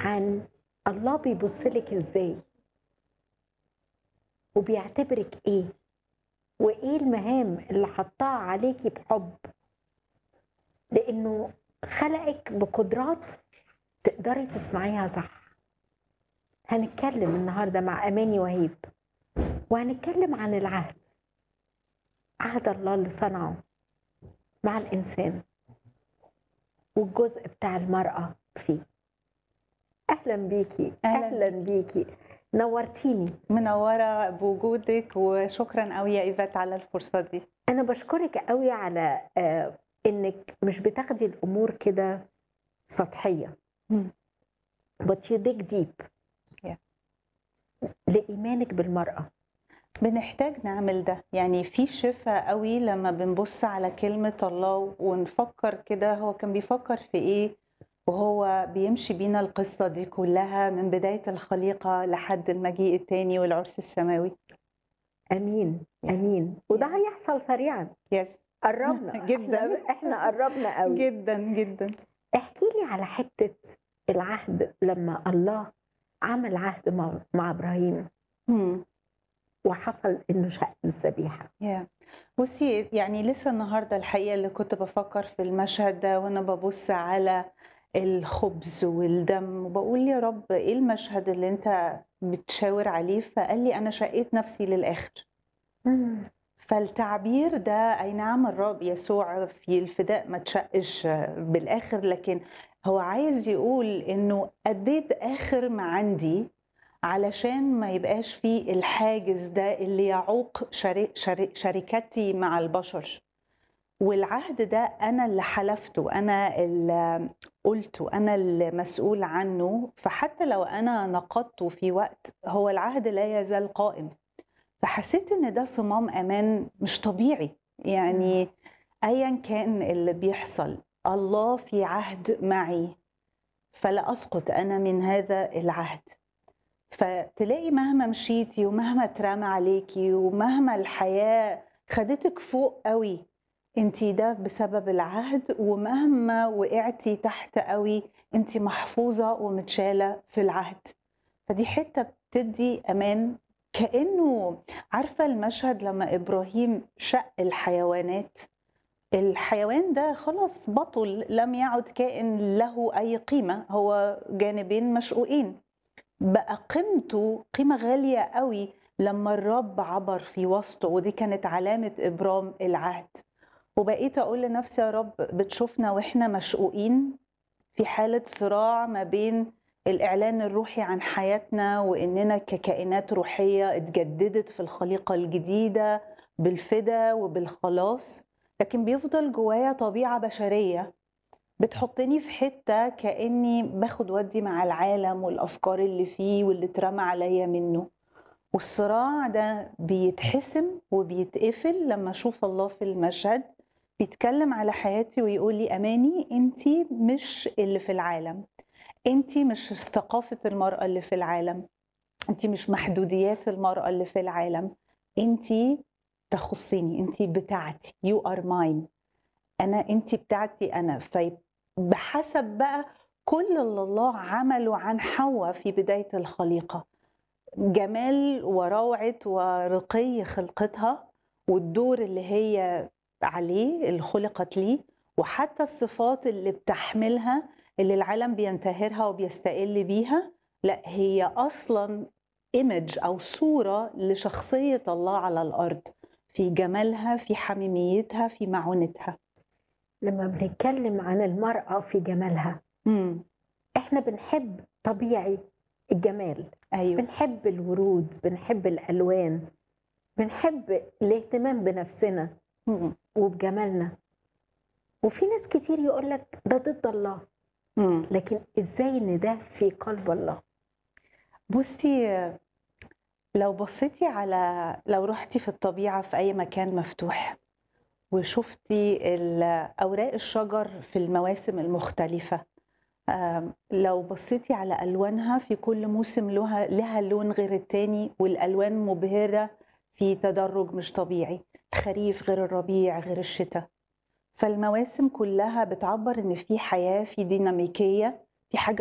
عن الله بيبص لك ازاي وبيعتبرك ايه وايه المهام اللي حطها عليكي بحب لانه خلقك بقدرات تقدري تصنعيها صح هنتكلم النهارده مع اماني وهيب وهنتكلم عن العهد عهد الله اللي صنعه مع الانسان والجزء بتاع المراه فيه اهلا بيكي أهلاً. اهلا بيكي نورتيني منورة بوجودك وشكرا قوي يا إيفات على الفرصة دي انا بشكرك قوي على آه، انك مش بتاخدي الامور كده سطحيه مم. but you dig deep Yeah. لايمانك بالمراه بنحتاج نعمل ده يعني في شفاء قوي لما بنبص على كلمة الله ونفكر كده هو كان بيفكر في إيه وهو بيمشي بينا القصة دي كلها من بداية الخليقة لحد المجيء التاني والعرس السماوي امين امين وده هيحصل سريعا يس قربنا جداً. احنا, احنا قربنا قوي جدا جدا احكي لي على حته العهد لما الله عمل عهد مع, مع ابراهيم مم. وحصل انه شق الذبيحه يا بصي يعني لسه النهارده الحقيقه اللي كنت بفكر في المشهد ده وانا ببص على الخبز والدم وبقول يا رب ايه المشهد اللي انت بتشاور عليه فقال لي انا شقيت نفسي للاخر فالتعبير ده اي نعم الرب يسوع في الفداء ما تشقش بالاخر لكن هو عايز يقول انه اديت اخر ما عندي علشان ما يبقاش فيه الحاجز ده اللي يعوق شري شري شركتي مع البشر والعهد ده انا اللي حلفته انا اللي قلته انا اللي مسؤول عنه فحتى لو انا نقضته في وقت هو العهد لا يزال قائم فحسيت ان ده صمام امان مش طبيعي يعني ايا كان اللي بيحصل الله في عهد معي فلا اسقط انا من هذا العهد فتلاقي مهما مشيتي ومهما اترمى عليكي ومهما الحياة خدتك فوق قوي انتي ده بسبب العهد ومهما وقعتي تحت قوي انتي محفوظة ومتشالة في العهد فدي حتة بتدي أمان كأنه عارفة المشهد لما إبراهيم شق الحيوانات الحيوان ده خلاص بطل لم يعد كائن له أي قيمة هو جانبين مشقوقين بقى قيمته قيمة غالية قوي لما الرب عبر في وسطه ودي كانت علامة إبرام العهد وبقيت أقول لنفسي يا رب بتشوفنا وإحنا مشقوقين في حالة صراع ما بين الإعلان الروحي عن حياتنا وإننا ككائنات روحية اتجددت في الخليقة الجديدة بالفدا وبالخلاص لكن بيفضل جوايا طبيعة بشرية بتحطني في حتة كأني باخد ودي مع العالم والأفكار اللي فيه واللي اترمى عليا منه والصراع ده بيتحسم وبيتقفل لما أشوف الله في المشهد بيتكلم على حياتي ويقول لي أماني أنتي مش اللي في العالم أنتي مش ثقافة المرأة اللي في العالم أنتي مش محدوديات المرأة اللي في العالم أنتي تخصيني أنتي بتاعتي you are mine انا انت بتاعتي انا فبحسب بقى كل اللي الله عمله عن حواء في بدايه الخليقه جمال وروعه ورقي خلقتها والدور اللي هي عليه اللي خلقت ليه وحتى الصفات اللي بتحملها اللي العالم بينتهرها وبيستقل بيها لا هي اصلا ايمج او صوره لشخصيه الله على الارض في جمالها في حميميتها في معونتها لما بنتكلم عن المراه في جمالها امم احنا بنحب طبيعي الجمال ايوه بنحب الورود بنحب الالوان بنحب الاهتمام بنفسنا مم. وبجمالنا وفي ناس كتير يقول لك ده ضد الله مم. لكن ازاي ان ده في قلب الله بصي لو بصيتي على لو رحتي في الطبيعة في أي مكان مفتوح وشفتي ال- أوراق الشجر في المواسم المختلفة آم، لو بصيتي على ألوانها في كل موسم لها لها لون غير التاني والألوان مبهرة في تدرج مش طبيعي الخريف غير الربيع غير الشتاء فالمواسم كلها بتعبر إن في حياة في ديناميكية في حاجة